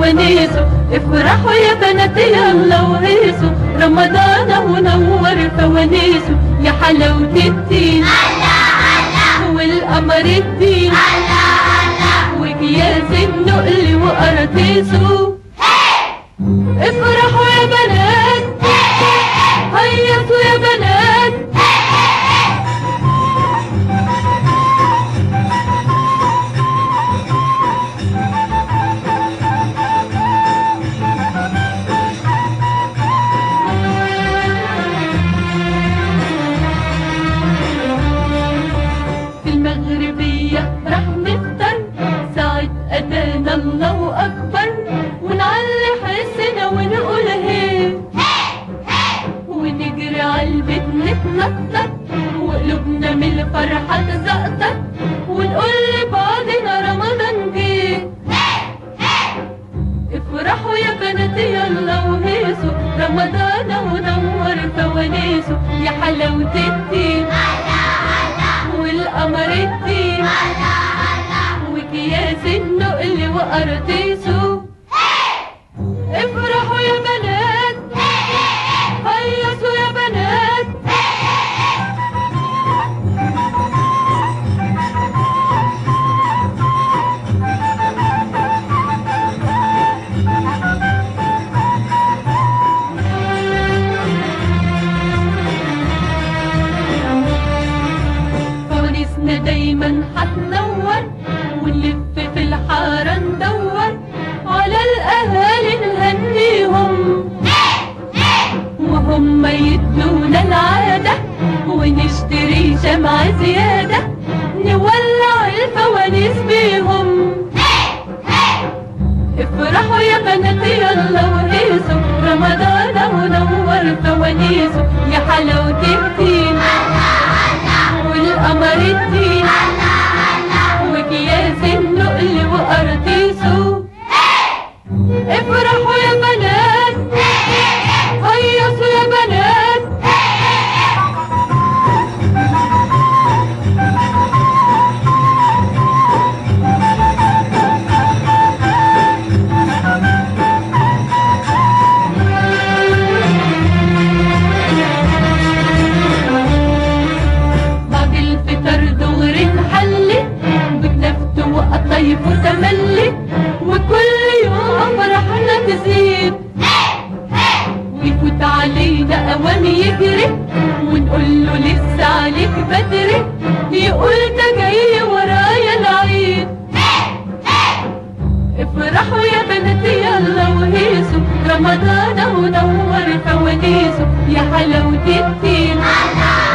فوانيسه افرحوا يا بنات يلا وهيسوا رمضان ونور فوانيسه يا حلاوة الدين والقمر الدين وكياس النقل وقراطيسه افرحوا يا بنات هيصوا يا بنات في المغربية راح نفطر ساعة أذان الله أكبر ونعلي حسنا ونقول هي ونجري عالبيت نتنطط وقلوبنا من الفرحة تزقطط ونقول لبعضنا رمضان جه افرحوا يا بنات يلا وهيصوا رمضان ونور فوانيسه يا حلاوة الدين والقمر الدين وكياس النقل وقراطيسه افرحوا يا بنات هيصوا يا بنات فوانيسنا دايما هتنور ونلف في الحارة ندور على الأهالي نهنيهم وهم يدونا العادة ونشتري شمعة زيادة نولع الفوانيس بيهم افرحوا يا بنات يلا وهيصوا رمضان ونور فوانيسه يا حلاوة الدين والقمر الدين وكياس النقل وقراطيسه افرحوا يا بنات هيصوا يا بنات بعد الفطر دغري نحلي بكنفت وقطايف وتملي وكل يوم فرحنا تزيد ويفوت علينا اوام يجري ونقول له لسه عليك بدري يقول ده جاي ورايا العيد افرحوا يا بنات يلا وهيصوا رمضان ونور فوانيسه يا حلاوة الدين